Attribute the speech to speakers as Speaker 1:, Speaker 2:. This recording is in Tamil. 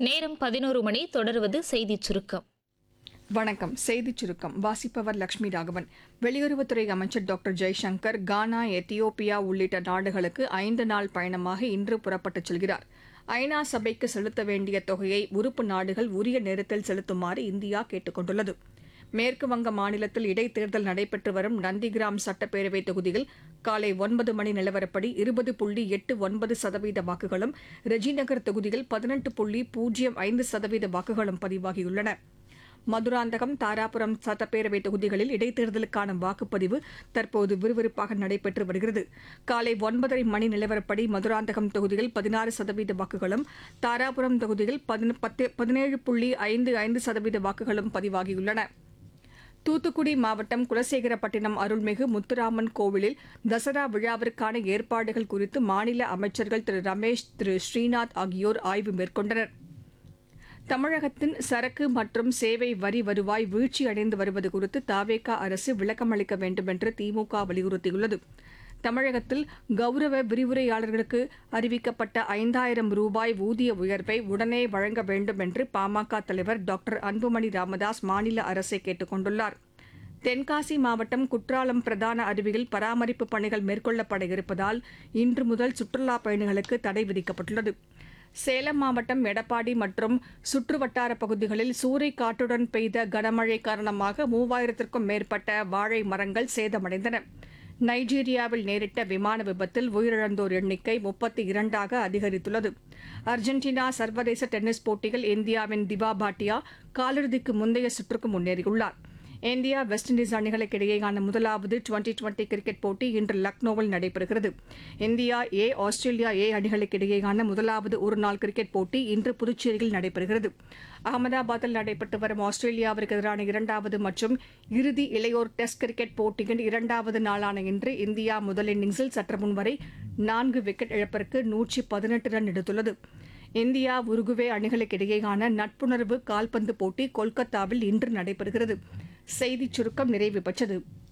Speaker 1: நேரம் பதினோரு மணி தொடர்வது செய்திச் சுருக்கம்
Speaker 2: வணக்கம் செய்திச் சுருக்கம் வாசிப்பவர் லட்சுமி ராகவன் வெளியுறவுத்துறை அமைச்சர் டாக்டர் ஜெய்சங்கர் கானா எத்தியோப்பியா உள்ளிட்ட நாடுகளுக்கு ஐந்து நாள் பயணமாக இன்று புறப்பட்டுச் செல்கிறார் ஐநா சபைக்கு செலுத்த வேண்டிய தொகையை உறுப்பு நாடுகள் உரிய நேரத்தில் செலுத்துமாறு இந்தியா கேட்டுக் கொண்டுள்ளது மேற்கு வங்க மாநிலத்தில் இடைத்தேர்தல் நடைபெற்று வரும் நந்திகிராம் சட்டப்பேரவை தொகுதியில் காலை ஒன்பது மணி நிலவரப்படி இருபது புள்ளி எட்டு ஒன்பது சதவீத வாக்குகளும் ரெஜிநகர் தொகுதியில் பதினெட்டு புள்ளி பூஜ்ஜியம் ஐந்து சதவீத வாக்குகளும் பதிவாகியுள்ளன மதுராந்தகம் தாராபுரம் சட்டப்பேரவை தொகுதிகளில் இடைத்தேர்தலுக்கான வாக்குப்பதிவு தற்போது விறுவிறுப்பாக நடைபெற்று வருகிறது காலை ஒன்பதரை மணி நிலவரப்படி மதுராந்தகம் தொகுதியில் பதினாறு சதவீத வாக்குகளும் தாராபுரம் தொகுதியில் பதின- பத்து- பதினேழு புள்ளி ஐந்து ஐந்து சதவீத வாக்குகளும் பதிவாகியுள்ளன தூத்துக்குடி மாவட்டம் குலசேகரப்பட்டினம் அருள்மிகு முத்துராமன் கோவிலில் தசரா விழாவிற்கான ஏற்பாடுகள் குறித்து மாநில அமைச்சர்கள் திரு ரமேஷ் திரு ஸ்ரீநாத் ஆகியோர் ஆய்வு மேற்கொண்டனர் தமிழகத்தின் சரக்கு மற்றும் சேவை வரி வருவாய் வீழ்ச்சியடைந்து வருவது குறித்து தாவேகா அரசு விளக்கமளிக்க வேண்டும் என்று திமுக வலியுறுத்தியுள்ளது தமிழகத்தில் கௌரவ விரிவுரையாளர்களுக்கு அறிவிக்கப்பட்ட ஐந்தாயிரம் ரூபாய் ஊதிய உயர்வை உடனே வழங்க வேண்டும் என்று பாமக தலைவர் டாக்டர் அன்புமணி ராமதாஸ் மாநில அரசை கேட்டுக் கொண்டுள்ளார் தென்காசி மாவட்டம் குற்றாலம் பிரதான அருவியில் பராமரிப்பு பணிகள் மேற்கொள்ளப்பட இருப்பதால் இன்று முதல் சுற்றுலாப் பயணிகளுக்கு தடை விதிக்கப்பட்டுள்ளது சேலம் மாவட்டம் எடப்பாடி மற்றும் சுற்றுவட்டார பகுதிகளில் சூறை காற்றுடன் பெய்த கனமழை காரணமாக மூவாயிரத்திற்கும் மேற்பட்ட வாழை மரங்கள் சேதமடைந்தன நைஜீரியாவில் நேரிட்ட விமான விபத்தில் உயிரிழந்தோர் எண்ணிக்கை முப்பத்தி இரண்டாக அதிகரித்துள்ளது அர்ஜென்டினா சர்வதேச டென்னிஸ் போட்டியில் இந்தியாவின் திவா பாட்டியா காலிறுதிக்கு முந்தைய சுற்றுக்கு முன்னேறியுள்ளார் இந்தியா வெஸ்ட் இண்டீஸ் அணிகளுக்கு இடையேயான முதலாவது டுவெண்டி டுவெண்டி கிரிக்கெட் போட்டி இன்று லக்னோவில் நடைபெறுகிறது இந்தியா ஏ ஆஸ்திரேலியா ஏ அணிகளுக்கு இடையேயான முதலாவது ஒருநாள் கிரிக்கெட் போட்டி இன்று புதுச்சேரியில் நடைபெறுகிறது அகமதாபாத்தில் நடைபெற்று வரும் ஆஸ்திரேலியாவிற்கு எதிரான இரண்டாவது மற்றும் இறுதி இளையோர் டெஸ்ட் கிரிக்கெட் போட்டியின் இரண்டாவது நாளான இன்று இந்தியா முதல் இன்னிங்ஸில் சற்று முன் வரை நான்கு விக்கெட் இழப்பிற்கு நூற்றி பதினெட்டு ரன் எடுத்துள்ளது இந்தியா உருகுவே அணிகளுக்கு இடையேயான நட்புணர்வு கால்பந்து போட்டி கொல்கத்தாவில் இன்று நடைபெறுகிறது செய்திச் சுருக்கம் நிறைவு பெற்றது